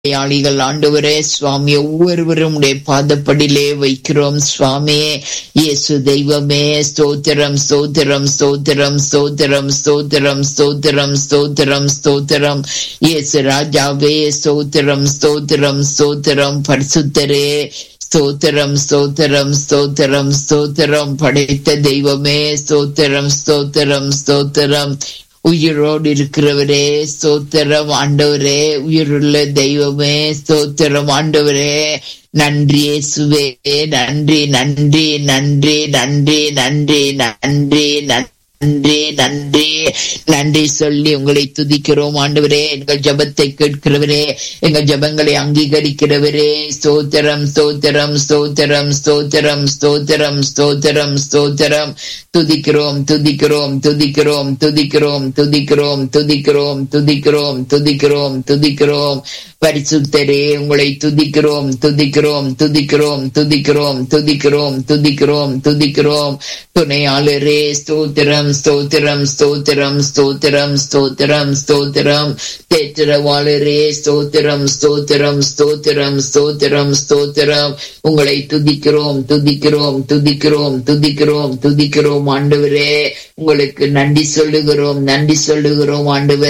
கொலையாளிகள் ஆண்டவரே சுவாமி ஒவ்வொருவரும் உடைய பாதப்படியிலே வைக்கிறோம் சுவாமியே இயேசு தெய்வமே ஸ்தோத்திரம் ஸ்தோத்திரம் ஸ்தோத்திரம் ஸ்தோத்திரம் ஸ்தோத்திரம் ஸ்தோத்திரம் ஸ்தோத்திரம் ஸ்தோத்திரம் இயேசு ராஜாவே ஸ்தோத்திரம் ஸ்தோத்திரம் ஸ்தோத்திரம் பரிசுத்தரே ஸ்தோத்திரம் ஸ்தோத்திரம் ஸ்தோத்திரம் ஸ்தோத்திரம் படைத்த தெய்வமே ஸ்தோத்திரம் ஸ்தோத்திரம் ஸ்தோத்திரம் உயிரோடு இருக்கிறவரே ஸ்தோத்திரம் ஆண்டவரே உயிருள்ள தெய்வமே ஸ்தோத்திரம் ஆண்டவரே நன்றி இயேசுவே நன்றி நன்றி நன்றி நன்றி நன்றி நன்றி நன்றி நன்றி நன்றி சொல்லி உங்களை துதிக்கிறோம் ஆண்டவரே எங்கள் ஜபத்தை கேட்கிறவரே எங்கள் ஜபங்களை அங்கீகரிக்கிறவரே ஸ்தோத்திரம் ஸ்தோத்திரம் ஸ்தோத்திரம் ஸ்தோத்திரம் ஸ்தோத்திரம் ஸ்தோத்திரம் ஸ்தோத்திரம் துதிக்கிறோம் துதிக்கிறோம் துதிக்கிறோம் துதிக்கிறோம் துதிக்கிறோம் துதிக்கிறோம் துதிக்கிறோம் துதிக்கிறோம் துதிக்கிறோம் பரிசுத்தரே உங்களை துதிக்கிறோம் துதிக்கிறோம் துதிக்கிறோம் துதிக்கிறோம் துதிக்கிறோம் துதிக்கிறோம் துதிக்கிறோம் துணையாளரே ஸ்தோத்திரம் ஸ்தோத்திரம் ஸ்தோத்திரம் ஸ்தோத்திரம் ஸ்தோத்திரம் ஸ்தோத்திரம் தேற்றவாளரே ஸ்தோத்திரம் ஸ்தோத்திரம் ஸ்தோத்திரம் ஸ்தோத்திரம் ஸ்தோத்திரம் உங்களை துதிக்கிறோம் துதிக்கிறோம் துதிக்கிறோம் துதிக்கிறோம் துதிக்கிறோம் ஆண்டவரே உங்களுக்கு நன்றி சொல்லுகிறோம் நன்றி சொல்லுகிறோம் ஆண்டவரே